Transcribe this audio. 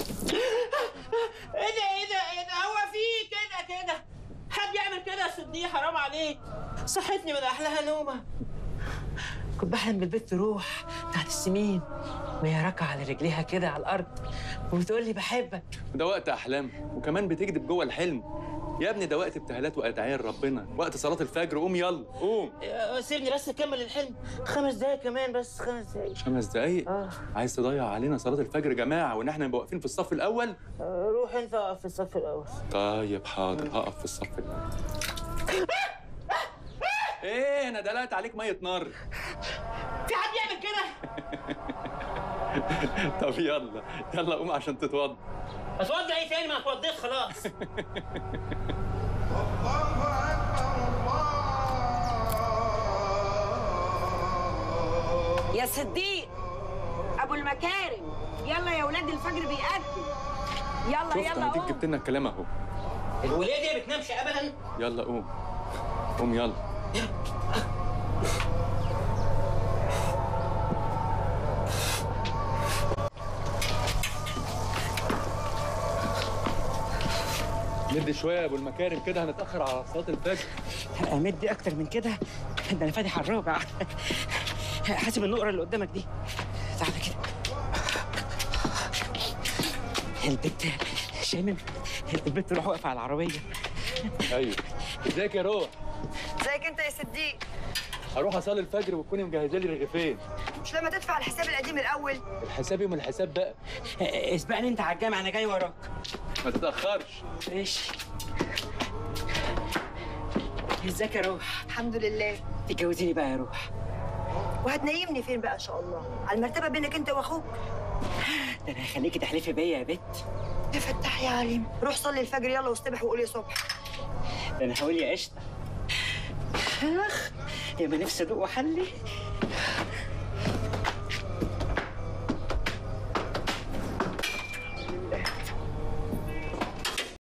ايه ده ايه ده ايه ده هو في كده كده حد يعمل كده يا صديق حرام عليك صحتني من احلاها نومه كنت بحلم بالبنت تروح تحت السمين وهي راكعه على رجليها كده على الارض وبتقول لي بحبك ده وقت احلام وكمان بتكذب جوه الحلم يا ابني ده وقت ابتهالات وادعية ربنا وقت صلاة الفجر قوم يلا قوم آه، سيبني بس اكمل الحلم خمس دقايق كمان بس خمس دقايق خمس دقايق اه عايز تضيع علينا صلاة الفجر يا جماعة وان احنا نبقى واقفين في الصف الأول آه، روح انت اقف في الصف الاول طيب حاضر هقف في الصف الأول ايه انا دلقت عليك مية نار في حد يعمل كده طب يلا يلا قوم عشان تتوضى اتوضى ايه تاني ما أنا اتوضيت خلاص يا صديق ابو المكارم يلا يا ولاد الفجر بيأذن يلا شفت يلا هديك قوم جبت لنا الكلام اهو الولاد دي ما بتنامش ابدا يلا قوم قوم يلا مد شوية يا ابو المكارم كده هنتأخر على صلاة الفجر امد اكتر من كده ده انا فاتح على الرابع حاسب النقره اللي قدامك دي تعالى كده البت شامم البت تروح واقفه على العربيه ايوه ازيك يا روح زيك انت يا صديق هروح اصلي الفجر وتكوني مجهزه لي رغيفين مش لما تدفع الحساب القديم الاول الحساب يوم الحساب بقى اسبقني انت على الجامع انا جاي وراك ما تتأخرش ماشي ازيك يا روح الحمد لله تتجوزيني بقى يا روح وهتنيمني فين بقى ان شاء الله على المرتبه بينك انت واخوك ده انا هخليكي تحلفي بيا يا بت يا فتح يا عليم روح صلي الفجر يلا واصطبح وقول يا صبح ده انا هقول يا قشطه اخ يا ما نفسي ادوق وحلي